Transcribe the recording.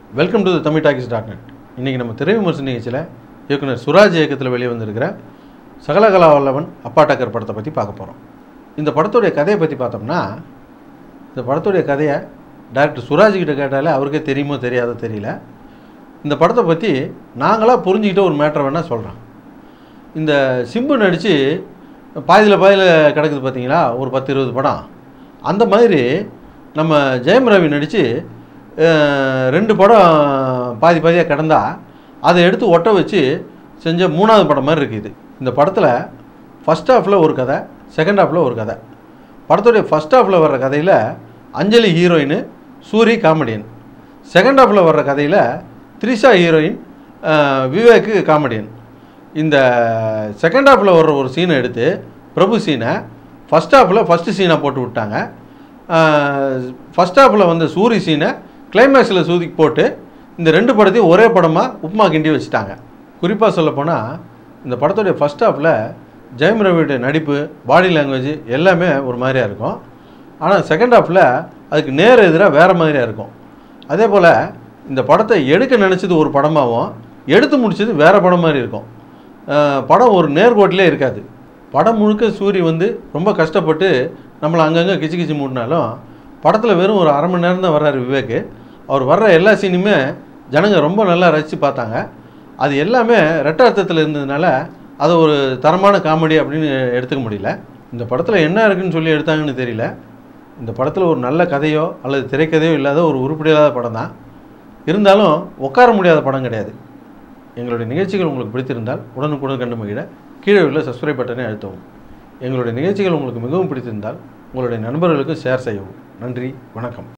welcome to Tamil talkies dot net இன்றைக்கி நம்ம திரை விமர்சன நிகழ்ச்சியில் இயக்குனர் சுராஜ் இயக்கத்தில் வெளியே வந்திருக்கிற சகலகலா வல்லவன் அப்பா டக்கர் படத்தை பற்றி பார்க்க போகிறோம் இந்த படத்துடைய கதையை பற்றி பார்த்தோம்னா இந்த படத்துடைய கதையை டேரக்டர் சுராஜ் கிட்ட கேட்டாலே அவருக்கே தெரியுமோ தெரியாதோ தெரியல இந்த படத்தை பற்றி நாங்களாக புரிஞ்சுக்கிட்ட ஒரு மேட்டரை வேணால் சொல்கிறேன் இந்த சிம்பு நடித்து பாதியில் பாதியில் கிடக்குது பார்த்தீங்களா ஒரு பத்து இருபது படம் அந்த மாதிரி நம்ம ஜெயம் ரவி நடித்து ரெண்டு படம் பாதி பாதியாக கிடந்தா அதை எடுத்து ஒட்ட வச்சு செஞ்ச மூணாவது படம் மாதிரி இருக்குது இது இந்த படத்தில் ஃபஸ்ட் ஹாஃபில் ஒரு கதை செகண்ட் ஹாஃபில் ஒரு கதை படத்துடைய ஃபஸ்ட் ஹாஃபில் வர்ற கதையில் Anjali heroine Soori comedian second ஹாஃபில் வர்ற கதையில் த்ரிஷா ஹீரோயின் அஹ், விவேக்கு காமெடியன் இந்த செகண்ட் ஹாஃபில் வர்ற ஒரு சீனை எடுத்து பிரபு சீனை ஃபஸ்ட் ஹாஃபில் ஃபஸ்ட்டு சீனை போட்டு விட்டாங்க ஃபஸ்ட் ஹாஃபில் வந்த சூரி சீனை கிளைமேக்ஸில் சூதி போட்டு இந்த ரெண்டு படத்தையும் ஒரே படமாக உப்புமா கிண்டி வச்சுட்டாங்க குறிப்பாக சொல்லப்போனால் இந்த படத்துடைய ஃபஸ்ட் ஹாஃபில் ஜெயம் ரவியுடைய நடிப்பு பாடி லாங்குவேஜ் எல்லாமே ஒரு மாதிரியாக இருக்கும் ஆனால் செகண்ட் ஹாஃபில் அதுக்கு நேர் எதிராக வேறு மாதிரியாக இருக்கும் அதே போல் இந்த படத்தை எடுக்க நினச்சது ஒரு படமாகவும் எடுத்து முடிச்சது வேறு படம் மாதிரி இருக்கும் அஹ் படம் ஒரு நேர்கோட்டிலே இருக்காது படம் முழுக்க சூரி வந்து ரொம்ப கஷ்டப்பட்டு நம்மளை அங்கங்கே கிச்சு கிச்சு மூடினாலும் படத்தில் வெறும் ஒரு அரை மணி நேரம் தான் வர்றாரு விவேக் அவர் வர்ற எல்லா சீனுமே ஜனங்க ரொம்ப நல்லா ரசித்து பார்த்தாங்க அது எல்லாமே ரெட்ட அர்த்தத்தில் இருந்ததுனால அதை ஒரு தரமான காமெடி அப்படின்னு எடுத்துக்க முடியல இந்த படத்தில் என்ன இருக்குன்னு சொல்லி எடுத்தாங்கன்னு தெரியல இந்த படத்தில் ஒரு நல்ல கதையோ அல்லது திரைக்கதையோ இல்லாத ஒரு உருப்படியில்லாத படம் தான் இருந்தாலும் உட்கார முடியாத படம் கிடையாது எங்களுடைய நிகழ்ச்சிகள் உங்களுக்கு பிடித்திருந்தால் உடனுக்குடன் கண்டு மகிழ கீழே உள்ள சப்ஸ்கிரைப் பட்டனை அழுத்தவும் எங்களுடைய நிகழ்ச்சிகள் உங்களுக்கு மிகவும் பிடித்திருந்தால் உங்களுடைய நண்பர்களுக்கு ஷேர் செய்யவும் நன்றி வணக்கம்